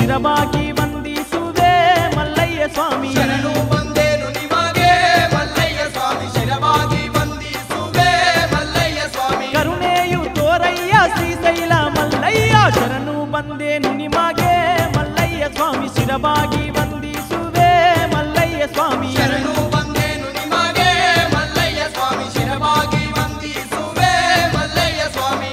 ಶಿರಬಾಗಿ ವಂದಿಸುವೆ ಮಲ್ಲಯ್ಯ ಸ್ವಾಮಿ ಶರಣು ಬಂದೇನು ನಿಮಗೆ ಮಲ್ಲಯ್ಯ ಸ್ವಾಮಿ ಶಿರವಾಗಿ ವಂದಿಸುವೆ ಮಲ್ಲಯ್ಯ ಸ್ವಾಮಿ ಕರುಣೆಯು ತೋರಯ್ಯ ಶ್ರೀಶೈಲ ಮಲ್ಲಯ್ಯ ಶರಣು ಬಂದೇನು ನಿಮಗೆ ಮಲ್ಲಯ್ಯ ಸ್ವಾಮಿ ಶಿರಬಾಗಿ ವಂದಿಸುವೆ ಮಲ್ಲಯ್ಯ ಸ್ವಾಮಿ ಶರಣು ಬಂದೇನು ನಿಮಗೆ ಮಲ್ಲಯ್ಯ ಸ್ವಾಮಿ ಶಿರವಾಗಿ ವಂದಿಸುವೆ ಮಲ್ಲಯ್ಯ ಸ್ವಾಮಿ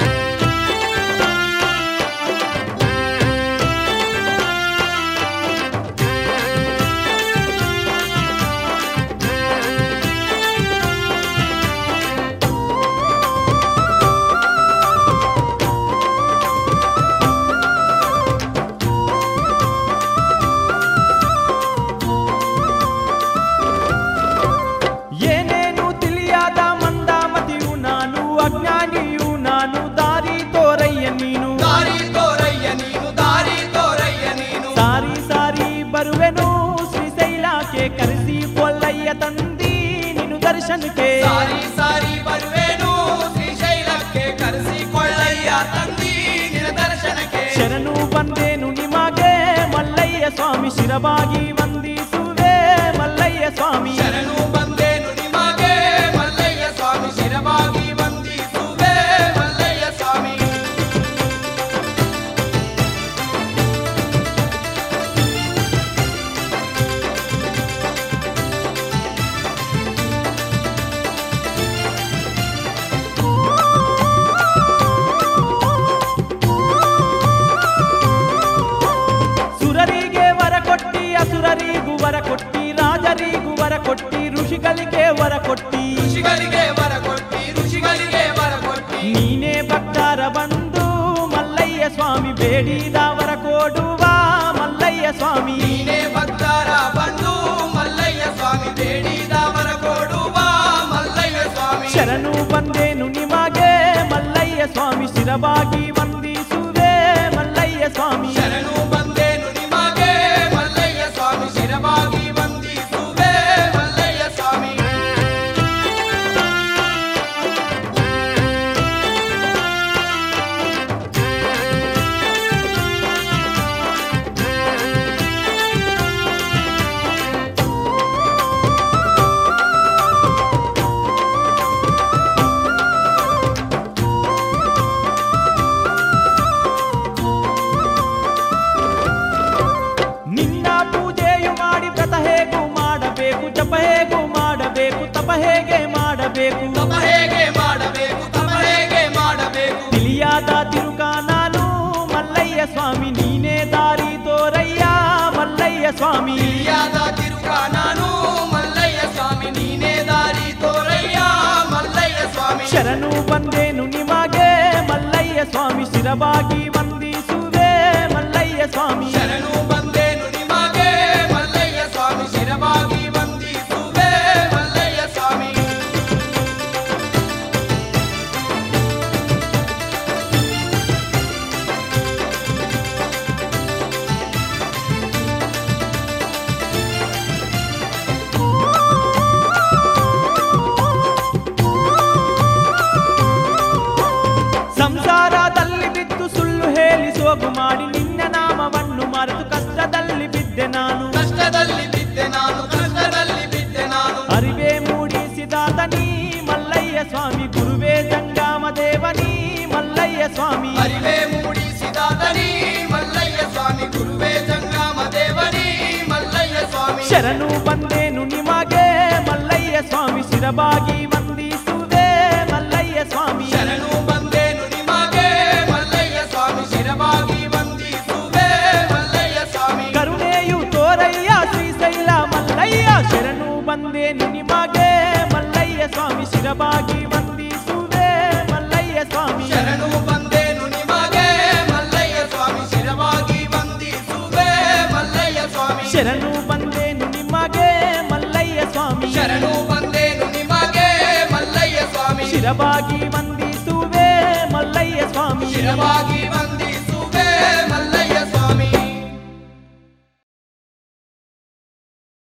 ಏನೇನು ತಿಳಿಯಾದ ಮಂದಾಮತಿಯು ನಾನು ಅಜ್ಞಾನಿಯು ನಾನು ದಾರಿ ತೋರಯ್ಯ ನೀನು ದಾರಿ ತೋರಯ್ಯ ನೀನು ದಾರಿ ತೋರಯ್ಯ ನೀನು ಸಾರಿ ಸಾರಿ ಬರುವೆನು ಶ್ರೀಶೈಲಕ್ಕೆ ಕರೆಸಿ ಕೊಲ್ಲಯ್ಯ ತಂದಿ ನೀನು ದರ್ಶನಕ್ಕೆ ಸಾರಿ ಸಾರಿ ಬರುವೇನು ಶ್ರೀಶೈಲಕ್ಕೆ ಕರೆಸಿಕೊಳ್ಳಯ್ಯ ತಂದಿ ನಿನ್ನ ದರ್ಶನಕ್ಕೆ ಶರಣು ಬಂದೇನು ನಿಮಗೆ ಮಲ್ಲಯ್ಯ ಸ್ವಾಮಿ ಶಿರಬಾಗಿ ವಂದಿಸುವೆ ಮಲ್ಲಯ್ಯ ಸ್ವಾಮಿ ಶರಣು ಬಂದೇನು ನಿಮಗೆ ಮಲ್ಲಯ್ಯ ಸ್ವಾಮಿ ಶಿರವಾಗಿ ವಂದಿಸುವೆ ಮಲ್ಲಯ್ಯ ಸ್ವಾಮಿ ಸುರರಿಗೆ ವರ ಕೊಟ್ಟಿ ಅಸುರರಿಗೂ ವರ ಕೊಟ್ಟಿ ರಾಜರಿಗೂ ವರ ಕೊಟ್ಟಿ ಋಷಿಗಳಿಗೆ ವರ ಕೊಟ್ಟಿ ಋಷಿಗಳಿಗೆ ವರ ಕೊಟ್ಟಿ ಋಷಿಗಳಿಗೆ ವರ ಕೊಟ್ಟಿ ನೀನೇ ಭಕ್ತರ ಬಂದು ಮಲ್ಲಯ್ಯ ಸ್ವಾಮಿ ಬೇಡಿದ ವರ ಕೊಡುವ ಮಲ್ಲಯ್ಯ ಸ್ವಾಮಿ ನೀನೇ ಭಕ್ತರ ಬಂದು ಮಲ್ಲಯ್ಯ ಸ್ವಾಮಿ ಬೇಡಿದ ವರ ಕೊಡುವ ಮಲ್ಲಯ್ಯ ಸ್ವಾಮಿ ಶರಣು ಬಂದೇನು ನಿಮಗೆ ಮಲ್ಲಯ್ಯ ಸ್ವಾಮಿ ಶಿರಬಾಗಿ ವಂದಿಸುವೆ ಮಲ್ಲಯ್ಯ ಸ್ವಾಮಿ ಶರಣು ಬಂದೇನು ನಿಮಗೆ ಮಲ್ಲಯ್ಯ ಸ್ವಾಮಿ ಶಿರವಾಗಿ ವಂದಿಸುವೆ ಮಲ್ಲಯ್ಯ ಸ್ವಾಮಿ ನಿನ್ನ ಪೂಜೆಯು ಮಾಡಿ ವ್ರತ ಹೇಗೂ ಮಾಡಬೇಕು ಜಪ ಹೇಗೂ ಮಾಡಬೇಕು ತಪ ಹೇಗೆ ಮಾಡಬೇಕು ತಪ ಹೇಗೆ ಮಾಡಬೇಕು ತಪ ಹೇಗೆ ಮಾಡಬೇಕು ತಿಳಿಯಾದ ತಿರುಗ ನಾನು ಮಲ್ಲಯ್ಯ ಸ್ವಾಮಿ ನೀನೇ ದಾರಿ ತೋರಯ್ಯ ಮಲ್ಲಯ್ಯ ಸ್ವಾಮಿ ತಿಳಿಯಾದ ತಿರುಗ ನಾನು ಮಲ್ಲಯ್ಯ ಸ್ವಾಮಿ ನೀನೇ ದಾರಿ ತೋರಯ್ಯ ಮಲ್ಲಯ್ಯ ಸ್ವಾಮಿ ಶರಣು ಬಂದೇನು ನಿಮಗೆ ಮಲ್ಲಯ್ಯ ಸ್ವಾಮಿ ಶಿರಬಾಗಿ ವಂದಿಸುವೆ ಮಲ್ಲಯ್ಯ ಸ್ವಾಮಿ ಶರಣು ಬಂದೇನು ನಿಮಗೆ ಮಲ್ಲಯ್ಯ ಸ್ವಾಮಿ ಶಿರವಾಗಿ ವಂದಿಸುವೆ ಮಲ್ಲಯ್ಯ ಸ್ವಾಮಿ ಸಂಸಾರದಲ್ಲಿ ಬಿದ್ದು ಸುಳ್ಳು ಹೇಳಿ ಸೋಗು ಮಾಡಿ ನಿನ್ನ ನಾಮವನ್ನು ಮರೆತು ಕಷ್ಟದಲ್ಲಿ ಬಿದ್ದೆ ನಾನು ಕಷ್ಟದಲ್ಲಿ ಬಿದ್ದೆ ನಾನು ಕಷ್ಟದಲ್ಲಿ ಬಿದ್ದೆ ನಾನು ಅರಿವೆ ಮೂಡಿಸಿದಾತ ನೀ ಮಲ್ಲಯ್ಯ ಸ್ವಾಮಿ ಗುರುವೇ ಜಂಗಾಮ ದೇವನಿ ಮಲ್ಲಯ್ಯ ಸ್ವಾಮಿ ಅರಿವೆ ಮೂಡಿಸಿದಾತನಿ ಮಲ್ಲಯ್ಯ ಸ್ವಾಮಿ ಗುರುವೇ ಜಂಗಮ ದೇವನಿ ಮಲ್ಲಯ್ಯ ಸ್ವಾಮಿ ಶರಣು ಬಂದೇನು ನಿಮಗೆ ಮಲ್ಲಯ್ಯ ಸ್ವಾಮಿ ಶಿರಬಾಗಿ ವಂದಿಸುವೆ ಮಲ್ಲಯ್ಯ ಸ್ವಾಮಿ ಶರಣು ಬಂದೇನು ನಿಮಗೆ ಮಲ್ಲಯ್ಯ ಸ್ವಾಮಿ ಶಿರವಾಗಿ ವಂದಿಸುವೆ ಮಲ್ಲಯ್ಯ ಸ್ವಾಮಿ ಕರುಣೆಯು ತೋರಯ್ಯ ಶ್ರೀಶೈಲ ಮಲ್ಲಯ್ಯ ಶರಣು ಬಂದೇನು ನಿಮಗೆ ಮಲ್ಲಯ್ಯ ಸ್ವಾಮಿ ಶಿರಬಾಗಿ ವಂದಿಸುವೆ ಮಲ್ಲಯ್ಯ ಸ್ವಾಮಿ ಶರಣು ಬಂದೇನು ನಿಮಗೆ ಮಲ್ಲಯ್ಯ ಸ್ವಾಮಿ ಶಿರವಾಗಿ ವಂದಿಸುವೆ ಮಲ್ಲಯ್ಯ ಸ್ವಾಮಿ ಶರಣು ಬಂದೇನು ನಿಮಗೆ ಮಲ್ಲಯ್ಯ ಸ್ವಾಮಿ ಶರಣು ಬಂದೇನು ನಿಮಗೆ ಮಲ್ಲಯ್ಯ ಸ್ವಾಮಿ ಶಿರಬಾಗಿ ವಂದಿಸುವೆ ಮಲ್ಲಯ್ಯ ಸ್ವಾಮಿ ಶಿರವಾಗಿ ವಂದಿಸುವೆ